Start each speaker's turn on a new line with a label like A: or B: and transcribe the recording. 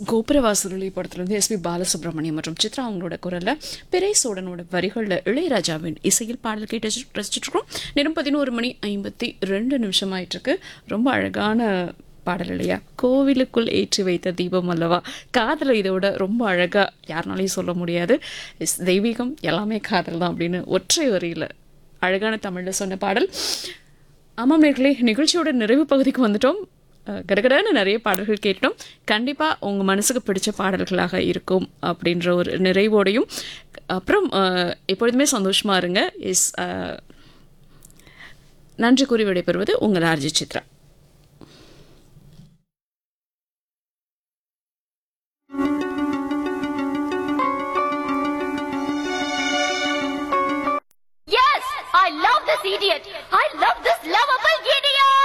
A: கோபுரவாசலி படத்துலேருந்து எஸ்பி பாலசுப்ரமணியம் மற்றும் சித்ரா அவங்களோட குரலில் பிறை சோடனோட வரிகளில் இளையராஜாவின் இசையில் பாடல் கேட்டு ரசி- ரசிச்சுட்டு இருக்கோம் நேரம் பதினோரு மணி ஐம்பத்தி ரெண்டு நிமிஷம் ஆயிட்டு இருக்கு ரொம்ப அழகான பாடல் இல்லையா கோவிலுக்குள் ஏற்றி வைத்த தீபம் அல்லவா காதல் இதோட ரொம்ப அழகாக யாருனாலையும் சொல்ல முடியாது இஸ் தெய்வீகம் எல்லாமே காதல் தான் அப்படின்னு ஒற்றை வரியில் அழகான தமிழில் சொன்ன பாடல் ஆமாம் நேர்களே நிகழ்ச்சியோட நிறைவு பகுதிக்கு வந்துட்டோம் அஹ், கடகடன்னு நிறைய பாடல்கள் கேட்டோம் கண்டிப்பாக உங்கள் மனசுக்கு பிடிச்ச பாடல்களாக இருக்கும் அப்படின்ற ஒரு நிறைவோடையும் அப்புறம் அஹ், எப்பொழுதுமே சந்தோஷமாக இருங்க இஸ் நன்றி கூறி விடைபெறுவது உங்கள் ஆர்ஜி சித்ரா